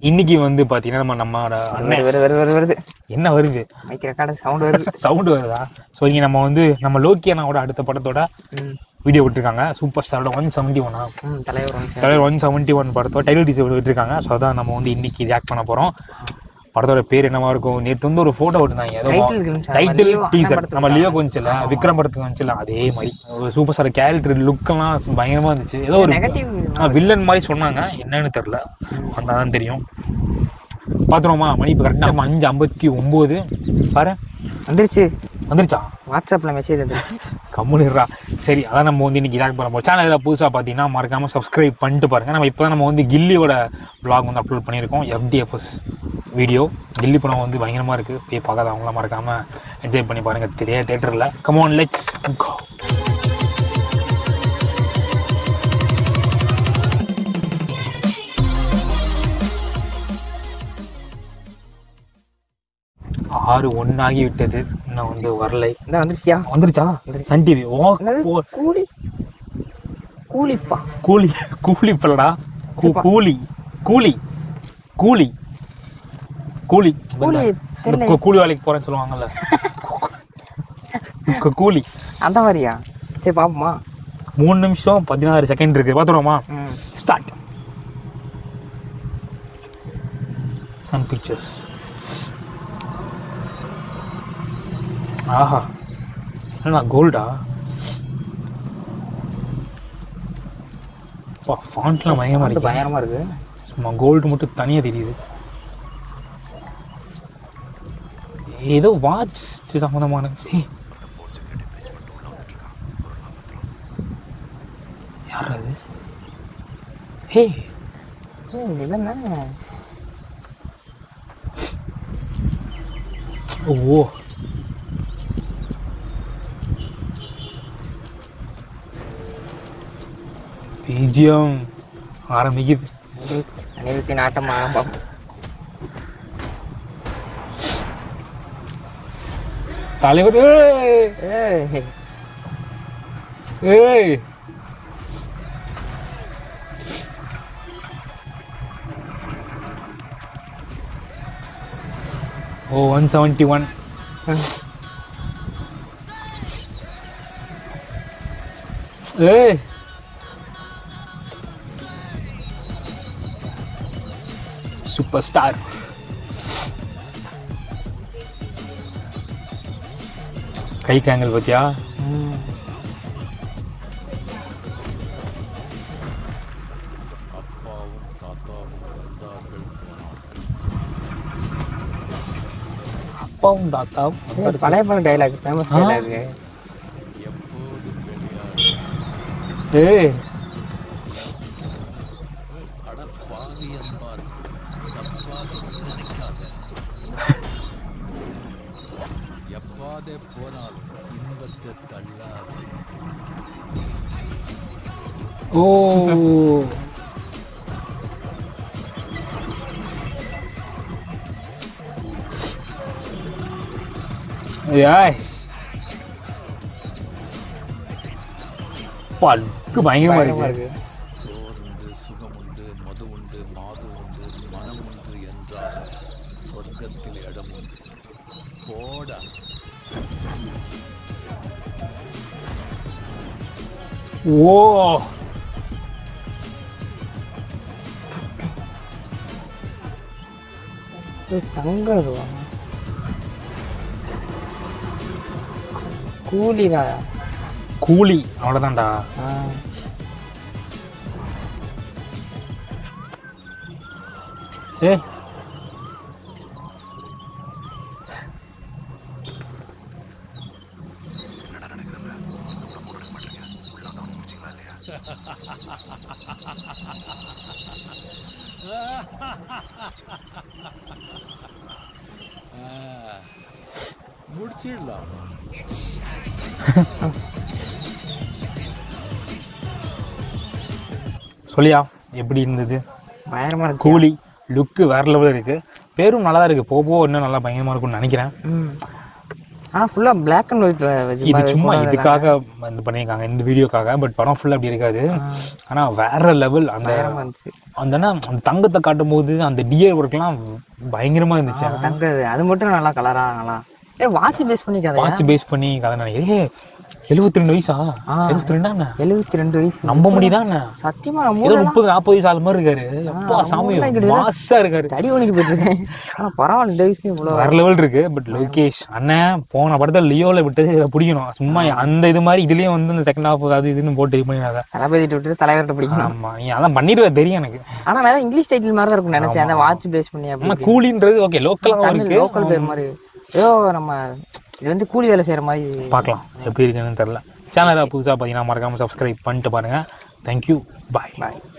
இன்னைக்கு வந்து பாத்தீங்கன்னா நம்ம நம்மளோட அண்ணன் வருது வருது வருது வருது என்ன வருது மைக் ரெக்கார்டு சவுண்ட் வருது சவுண்டு வருதா ஸோ இங்கே நம்ம வந்து நம்ம லோக்கி அண்ணாவோட அடுத்த படத்தோட ம் வீடியோ விட்டுருக்காங்க சூப்பர் ஸ்டாரோட ஒன் செவன்ட்டி ஒன்னா ம் தலைவர் வந்து தலைவர் ஒன் செவன்ட்டி ஒன் படத்தோட டைட்டில் டீசர் விட்டுருக்காங்க ஸோ அதான் நம்ம வந்து இன்னைக்கு ரியாக்ட் பண்ண போகிறோம் படத்தோட பேர் என்னவா இருக்கும் நேற்று வந்து ஒரு ஃபோட்டோ விட்டுருந்தாங்க ஏதோ Title இருந்துச்சு. நம்ம டைட்டில் லியோ அண்ணன் டீசர் படத்துக்கு நம்ம லியோ கொஞ்சம் விக்ரம் படத்துக்கு வந்துச்சுல அதே மாதிரி ஒரு சூப்பர் ஸ்டார் கேரக்டர் லுக்கெல்லாம் பயங்கரமா இருந்துச்சு ஏதோ ஒரு நெகட்டிவ் வில்லன் மாதிரி சொன்னாங்க என்னன்னு தெரில வந்தால் தான் தெரியும் பார்த்துருவோமா மணி இப்போ கரெக்டாக அஞ்சு ஐம்பத்தி ஒம்பது பாரு வந்துருச்சு வந்துருச்சா வாட்ஸ்அப்ல மெசேஜ் வந்துருச்சு கம்முனிடுறா சரி அதான் நம்ம வந்து இன்னைக்கு இதாக பண்ண போகிறோம் சேனலில் புதுசாக பார்த்தீங்கன்னா மறக்காமல் சப்ஸ்கிரைப் பண்ணிட்டு பாருங்க நம்ம இப்போ தான் நம்ம வந்து கில்லியோட vlog வந்து அப்லோட் பண்ணியிருக்கோம் எஃப்டிஎஃப்எஸ் வீடியோ கில்லி படம் வந்து பயங்கரமாக இருக்குது போய் பார்க்காதவங்களாம் மறக்காமல் என்ஜாய் பண்ணி பாருங்கள் தெரிய தேட்டரில் கமான் லெட்ஸ் கோ ஆறு ஒன்றாகி விட்டது இன்னும் வந்து வரலை இந்த வந்துருச்சியா வந்துருச்சா சன் டிவி ஓ என்னது? ஓ கூலி கூலிப்பா கூலி கூலி பல்லடா கூ- கூலி கூலி கூலி கூலி கூலி தெரியல. கூ- கூலி வேலைக்கு போறேன்னு சொல்லுவாங்கல்ல கூ- கூலி அந்த மாதிரியா சரி பாப்போமா மூணு நிமிஷம் பதினாறு செகண்ட் இருக்கு பார்த்துருவோமா ம் ஸ்டார்ட் சன் பிக்சர்ஸ் ஆஹா என்ன கோல்டா பா ஃபாண்ட்லாம் பயங்கரமா இது இருக்கு பயங்கரமா இருக்கு சும்மா கோல்டு மட்டும் தனியாக தெரியுது ஏதோ வாட்ச் சம்மந்தமான ஏய். யார் அது ஹே ஏய், இது என்ன ஓ பிஜிஎம் ஆரம்பிக்குது அனிருத் அனிருத்தின் ஆட்டம் ஆரம்பம் தலைவர் ஏய்! ஏய் ஏய் ஓ ஒன் செவன்ட்டி ஒன் ஏய் சூப்பர் ஸ்டார் கை கேங்கல் பத்தியா ம். அப்பாவும் தாத்தாவும் ஏய், பழைய படம் டைலாக் ஃபேமஸ் டைலாக் ஏய் எப்பாதே போனாலும் இன்பத்தை தள்ளாதே ஓ ஏய் பட்டு பயங்கரமா பயங்கரமா இருக்கு இருக்கு சோறுண்டு சுகமுண்டு மது உண்டு மாது உண்டு மனம் உண்டு என்றால் சொர்க்கத்தில் இடம் உண்டு போடா ஓ இது தங்க இதுவா கூலிடா கூலி அவ்வளோதான்டா ஆ ஏ முடிச்சிடலாம் சொல்லியா எப்படி இருந்தது பயங்கரமா இருக்கு கூலி லுக்கு வேற லெவலில் இருக்கு பேரும் நல்லா தான் இருக்கு போக போக இன்னும் நல்லா பயங்கரமா இருக்கும்னு நினைக்கிறேன் ம் ஆனால் ஃபுல்லாக பிளாக் அண்ட் ஒயிட் இது சும்மா இதுக்காக இது பண்ணியிருக்காங்க இந்த வீடியோக்காக பட் படம் ஃபுல்லாக அப்படி இருக்காது ஆனால் வேற லெவல் அந்த வந்துச்சு அந்த என்ன, அந்த தங்கத்தை காட்டும் போது அந்த டியர் ஒர்க்லாம் பயங்கரமா இருந்துச்சு தங்க அது மட்டும் நல்லா கலரா நல்லா ஏ வாட்ச் பேஸ் பண்ணி கதை வாட்ச் பேஸ் பண்ணி கதை நினைக்கிறேன் ஏ எழுபத்தி ரெண்டு வயசா எழுபத்தி ரெண்டாண்ணே எழுபத்தி ரெண்டு வயசு நம்ப முடியுதாண்ணே சத்தியமா நம்ம ஏதோ முப்பது நாற்பது வயசு ஆள் மாதிரி இருக்காரு எப்பா சாமி மாசா இருக்காரு தடி ஒணிக்கு போயிட்டுருக்கேன் ஆனால் பரவாயில்ல இந்த வயசுலயும் இவ்வளோ வேற லெவல் இருக்கு பட் லோகேஷ் அண்ணன் போன படத்துல லியோல விட்டது இதை பிடிக்கணும் சும்மா அந்த இது மாதிரி இதுலயும் வந்து இந்த செகண்ட் ஹாஃப் அது இதுன்னு போட்டு இது பண்ணிடாத தளபதிட்டு விட்டு தலைவர்கிட்ட பிடிக்கணும் ஆமா நீ அதான் பண்ணிடுவ தெரியும் எனக்கு ஆனா நான் இங்கிலீஷ் டைட்டில் மாதிரி தான் இருக்கும் நினைச்சேன் அந்த வாட்ச் பேஸ் பண்ணி அப்படி ஆனா கூலின்றது ஓகே லோக்கலாகவும் தமிழ் இருக்கு லோக்கல் பேர் மாதிரி ஏதோ நம்ம இது வந்து கூலி வேலை செய்யற மாதிரி பார்க்கலாம் எப்படி இருக்குன்னு தெரில சேனலை புதுசாக பார்த்தீங்கன்னா மறக்காமல் சப்ஸ்கிரைப் பண்ணிட்டு பாருங்கள் தேங்க்யூ பாய் பாய்